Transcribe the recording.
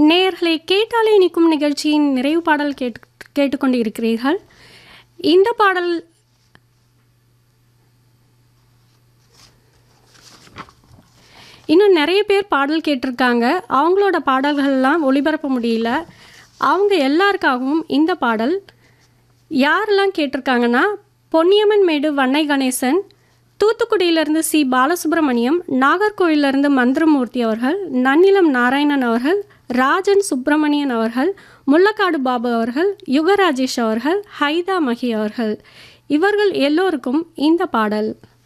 நேயர்களை கேட்டாலே இனிக்கும் நிகழ்ச்சியின் நிறைவு பாடல் கேட்டு கேட்டுக்கொண்டு இருக்கிறீர்கள் இந்த பாடல் இன்னும் நிறைய பேர் பாடல் கேட்டிருக்காங்க அவங்களோட பாடல்கள்லாம் ஒளிபரப்ப முடியல அவங்க எல்லாருக்காகவும் இந்த பாடல் யாரெல்லாம் கேட்டிருக்காங்கன்னா பொன்னியம்மன் மேடு வண்ணை கணேசன் தூத்துக்குடியிலிருந்து சி பாலசுப்ரமணியம் நாகர்கோயிலிருந்து மந்திரமூர்த்தி அவர்கள் நன்னிலம் நாராயணன் அவர்கள் ராஜன் சுப்பிரமணியன் அவர்கள் முள்ளக்காடு பாபு அவர்கள் யுகராஜேஷ் அவர்கள் ஹைதா மஹி அவர்கள் இவர்கள் எல்லோருக்கும் இந்த பாடல்